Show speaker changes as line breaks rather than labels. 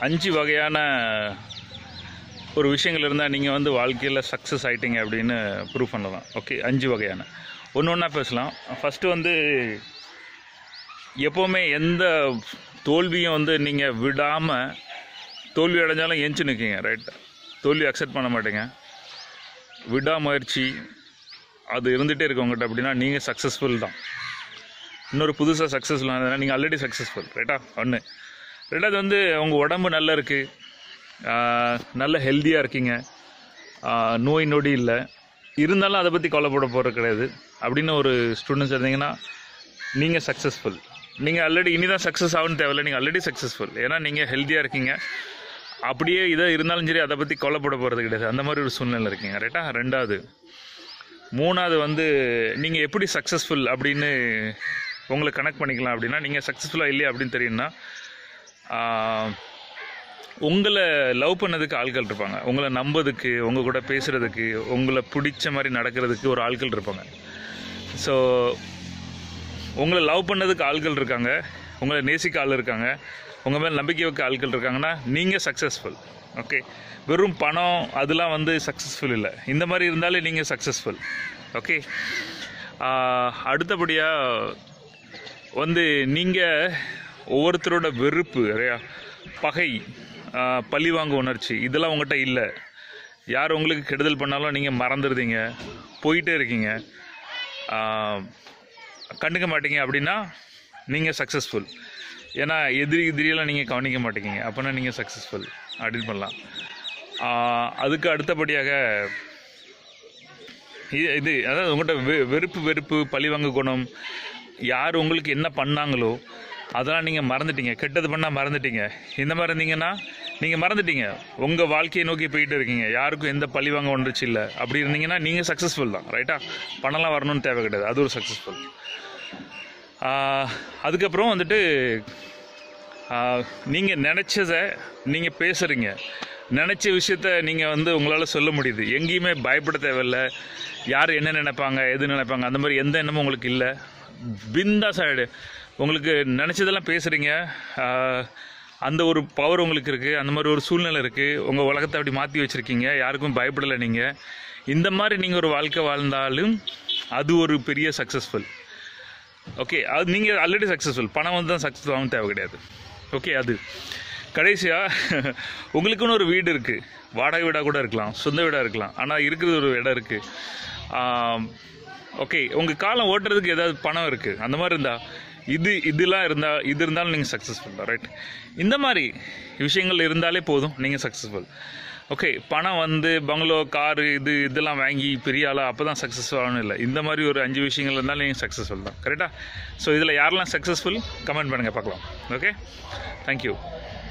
அஞ்சு வகையான ஒரு விஷயங்கள் இருந்தால் நீங்கள் வந்து வாழ்க்கையில் சக்ஸஸ் ஆயிட்டீங்க அப்படின்னு ப்ரூவ் பண்ணலாம் ஓகே அஞ்சு வகையான ஒன்று ஒன்றா பேசலாம் ஃபஸ்ட்டு வந்து எப்போவுமே எந்த தோல்வியும் வந்து நீங்கள் விடாமல் தோல்வி அடைஞ்சாலும் எஞ்சி நிற்கிங்க ரைட் தோல்வி அக்செப்ட் பண்ண மாட்டீங்க விடாமுயற்சி அது இருந்துகிட்டே இருக்கு உங்கள்கிட்ட அப்படின்னா நீங்கள் சக்ஸஸ்ஃபுல் தான் இன்னொரு புதுசாக சக்ஸஸ்ஃபுல் ஆனதுன்னா நீங்கள் ஆல்ரெடி சக்ஸஸ்ஃபுல் ரைட்டா ஒன்று ரெண்டாவது வந்து உங்கள் உடம்பு நல்லா இருக்குது நல்ல ஹெல்த்தியாக இருக்கீங்க ஆஹ் நோய் நொடி இல்லை இருந்தாலும் அதை பற்றி கவலைப்பட போகிறது கிடையாது அப்படின்னு ஒரு ஸ்டூடெண்ட்ஸ் இருந்தீங்கன்னா நீங்கள் சக்ஸஸ்ஃபுல் நீங்கள் ஆல்ரெடி இனி தான் சக்ஸஸ் ஆகணும்னு தேவையில்லை நீங்கள் ஆல்ரெடி சக்ஸஸ்ஃபுல் ஏன்னா நீங்கள் ஹெல்த்தியாக இருக்கீங்க அப்படியே இதை இருந்தாலும் சரி அதை பற்றி கவலைப்பட போகிறது கிடையாது அந்த மாதிரி ஒரு சூழ்நிலை இருக்கீங்க ரைட்டா ரெண்டாவது மூணாவது வந்து நீங்கள் எப்படி சக்ஸஸ்ஃபுல் அப்படின்னு உங்களை கனெக்ட் பண்ணிக்கலாம் அப்படின்னா நீங்கள் சக்ஸஸ்ஃபுல்லாக இல்லையா அப்படின்னு தெரியும்னா ஆஹ், உங்களை லவ் பண்ணதுக்கு ஆட்கள் இருப்பாங்க உங்களை நம்பதுக்கு உங்கள் கூட பேசுகிறதுக்கு உங்களை பிடிச்ச மாதிரி நடக்கிறதுக்கு ஒரு ஆட்கள் இருப்பாங்க ஸோ உங்களை லவ் பண்ணதுக்கு ஆட்கள் இருக்காங்க உங்களை நேசிக்க ஆள் இருக்காங்க உங்கள் மேலே நம்பிக்கை வைக்க ஆட்கள் இருக்காங்கன்னா நீங்கள் சக்ஸஸ்ஃபுல் ஓகே வெறும் பணம் அதெல்லாம் வந்து சக்ஸஸ்ஃபுல் இல்லை இந்த மாதிரி இருந்தாலே நீங்கள் சக்ஸஸ்ஃபுல் ஓகே அடுத்தபடியாக வந்து நீங்கள் ஒவ்வொருத்தரோட வெறுப்பு நிறையா பகை ஆஹ் பழிவாங்க உணர்ச்சி இதெல்லாம் உங்கள்கிட்ட இல்லை யார் உங்களுக்கு கெடுதல் பண்ணாலும் நீங்கள் மறந்துடுதீங்க போயிட்டே இருக்கீங்க ஆஹ் கண்டுக்க மாட்டீங்க அப்படின்னா நீங்கள் சக்ஸஸ்ஃபுல் ஏன்னா எதிரி எதிரியெல்லாம் நீங்கள் கவனிக்க மாட்டேங்க அப்போனா நீங்கள் சக்ஸஸ்ஃபுல் அப்படின்னு பண்ணலாம் ஆஹ் அதுக்கு அடுத்தபடியாக இது இது அதாவது உங்கள்கிட்ட வெ வெறுப்பு வெறுப்பு பழிவாங்க குணம் யார் உங்களுக்கு என்ன பண்ணாங்களோ அதெல்லாம் நீங்கள் மறந்துட்டீங்க கெட்டது பண்ணால் மறந்துட்டீங்க இந்த மாதிரி இருந்தீங்கன்னா நீங்கள் மறந்துட்டீங்க உங்கள் வாழ்க்கையை நோக்கி போயிட்டு இருக்கீங்க யாருக்கும் எந்த பழிவாங்க ஒன்றுச்சு இல்லை அப்படி இருந்தீங்கன்னா நீங்கள் சக்ஸஸ்ஃபுல் தான் ரைட்டா பணம்லாம் வரணும்னு தேவை கிடையாது அது ஒரு சக்ஸஸ்ஃபுல் அதுக்கப்புறம் வந்துட்டு நீங்கள் நினச்சதை நீங்கள் பேசுகிறீங்க நினச்ச விஷயத்த நீங்கள் வந்து உங்களால் சொல்ல முடியுது எங்கேயுமே பயப்பட தேவையில்ல யார் என்ன நினைப்பாங்க எது நினைப்பாங்க அந்த மாதிரி எந்த எண்ணமும் உங்களுக்கு இல்லை பிந்தா சைடு உங்களுக்கு நினச்சதெல்லாம் பேசுகிறீங்க அந்த ஒரு பவர் உங்களுக்கு இருக்குது அந்த மாதிரி ஒரு சூழ்நிலை இருக்குது உங்கள் உலகத்தை அப்படி மாற்றி வச்சுருக்கீங்க யாருக்கும் பயப்படலை நீங்கள் இந்த மாதிரி நீங்கள் ஒரு வாழ்க்கை வாழ்ந்தாலும் அது ஒரு பெரிய சக்ஸஸ்ஃபுல் ஓகே அது நீங்கள் ஆல்ரெடி சக்ஸஸ்ஃபுல் பணம் வந்து தான் சக்ஸஸ் ஆகும் தேவை கிடையாது ஓகே அது கடைசியாக உங்களுக்குன்னு ஒரு வீடு இருக்குது வாடகை வீடாக கூட இருக்கலாம் சொந்த வீடாக இருக்கலாம் ஆனால் இருக்கிறது ஒரு இடம் இருக்குது ஓகே உங்கள் காலம் ஓட்டுறதுக்கு ஏதாவது பணம் இருக்குது அந்த மாதிரி இருந்தால் இது இதெல்லாம் இருந்தால் இது இருந்தாலும் நீங்கள் சக்ஸஸ்ஃபுல் தான் ரைட் இந்த மாதிரி விஷயங்கள் இருந்தாலே போதும் நீங்கள் சக்ஸஸ்ஃபுல் ஓகே பணம் வந்து பங்களோ காரு இது இதெல்லாம் வாங்கி பெரிய ஆளாக அப்போ தான் சக்ஸஸ்ஃபுல் ஆகணும் இல்லை இந்த மாதிரி ஒரு அஞ்சு விஷயங்கள் இருந்தாலும் நீங்கள் சக்ஸஸ்ஃபுல் தான் கரெக்டாக ஸோ இதில் யாரெல்லாம் சக்ஸஸ்ஃபுல் கமெண்ட் பண்ணுங்கள் பார்க்கலாம் ஓகே தேங்க்யூ